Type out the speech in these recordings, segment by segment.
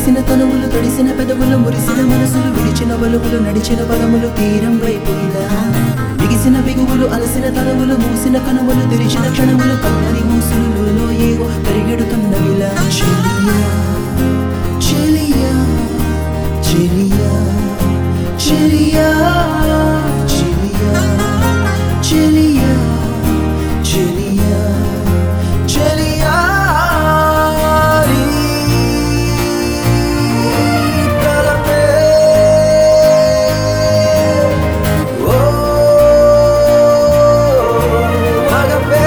కలిసిన తనువులు తడిసిన పెదవులు మురిసిన మనసులు విడిచిన వలుపులు నడిచిన పదములు తీరం వైపు ఇలా బిగిసిన బిగువులు అలసిన తనువులు మూసిన కనుములు తెరిచిన క్షణములు కమ్మని మూసులు ఏవో పరిగెడుతున్నవిలా చెలియా చెలియా చెలియా చెలియా చెలియా చెలియా చెలియా చెలియా తలపే ఓ మగపే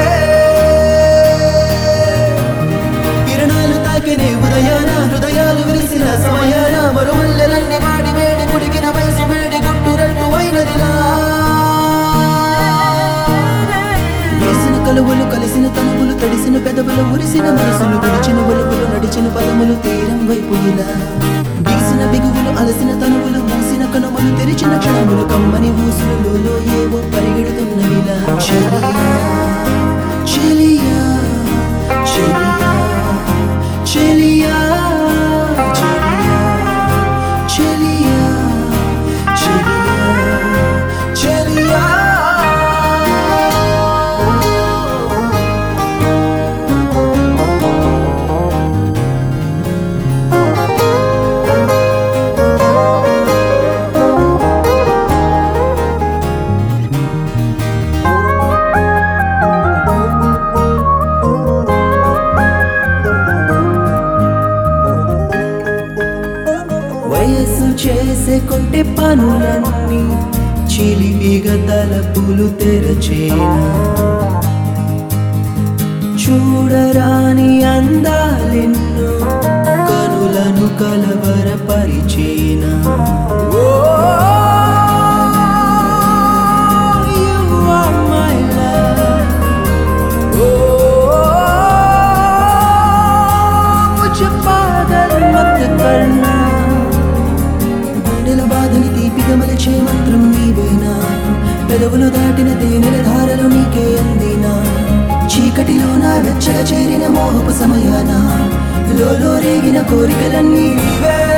కిరణాలు తాకినే ఉదయాన హృదయాలు విరిసిన సమయాన మరుమల్లెలన్నీ వాడి వేడి కుడికిన వయసు వేడి గుట్టు రట్టు అయినదిలా వేసిన కలువలు కలిసిన తనువులు తడిసిన పెదవులు మురిసిన మనసులు విడిచిన వలుపులు నడిచిన పదములు తీరం వైపు ఇలా బిగిసిన బిగువులు అలసిన తనువులు మూసిన కనుమలు తెరిచిన క్షణములు కమ్మని ఊసులలో ఏవో పరిగెడుతున్నవిలా చెలియా చెలియా చెలియా చెలియా చెలియా చెలియా చెలియా వయస్సు చేసే కొంటె పనులన్నీ చిలిపిగా తలపులు తెరచేనా చూడరాని అందాలెన్నో కనులను కలవరపరిచేనా ఓ, you are my love. ఓ, मुझे पागल मत करना గుండెల బాధని తీపిగా మలిచే మంత్రం నీవేనా పెదవులు దాటిన తేనెల ధారలు నీకే అందినా చీకటిలో నా వెచ్చగా చేరిన మోహపు సమయాన లోలో రేగిన కోరికలన్నీ నీవే